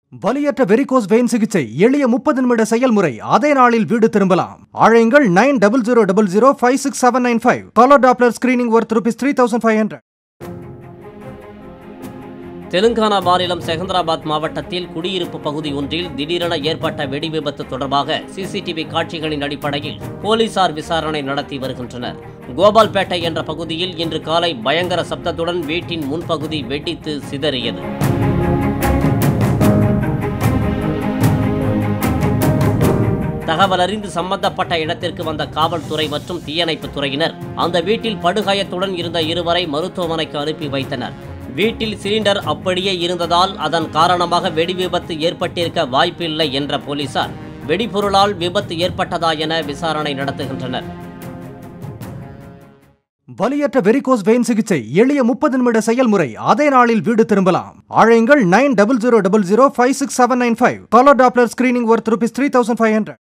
வலியற்ற varicose vein சிகிச்சை எளிய முப்பது நிமிட செயல்முறை அதே நாளில் வீடு திரும்பலாம் அழையுங்கள் nine double zero double zero five six seven nine five colour doppler screening worth rupees three thousand five hundred Telangana மாநிலம் செகந்திராபாத் மாவட்டத்தில் குடியிருப்பு பகுதி ஒன்றில் திடீரென ஏற்பட்ட வெடி விபத்து தொடர்பாக சிசிடிவி காட்சிகளின் அடிப்படையில் போலீசார் விசாரணை நடத்தி வருகின்றனர் கோபால்பேட்டை என்ற பகுதியில் இன்று காலை பயங்கர சப்தத்துடன் வீட்டின் முன்பகுதி வெடித்து சிதறியது தகவல் அறிந்து சம்பந்தப்பட்ட இடத்திற்கு வந்த காவல்துறை மற்றும் தீயணைப்புத் துறையினர் அந்த வீட்டில் படுகாயத்துடன் இருந்த இருவரை மருத்துவமனைக்கு அனுப்பி வைத்தனர் வீட்டில் சிலிண்டர் அப்படியே இருந்ததால் அதன் காரணமாக வெடி விபத்து ஏற்பட்டிருக்க வாய்ப்பில்லை என்ற போலீசார் வெடிபொருளால் விபத்து ஏற்பட்டதா என விசாரணை நடத்துகின்றனர் வலியற்ற வெரிகோஸ் வெயின் சிகிச்சை எளிய முப்பது நிமிட செயல்முறை அதே நாளில் வீடு திரும்பலாம் அழையுங்கள் nine double zero double zero five six seven nine five colour doppler screening worth rupees three thousand five hundred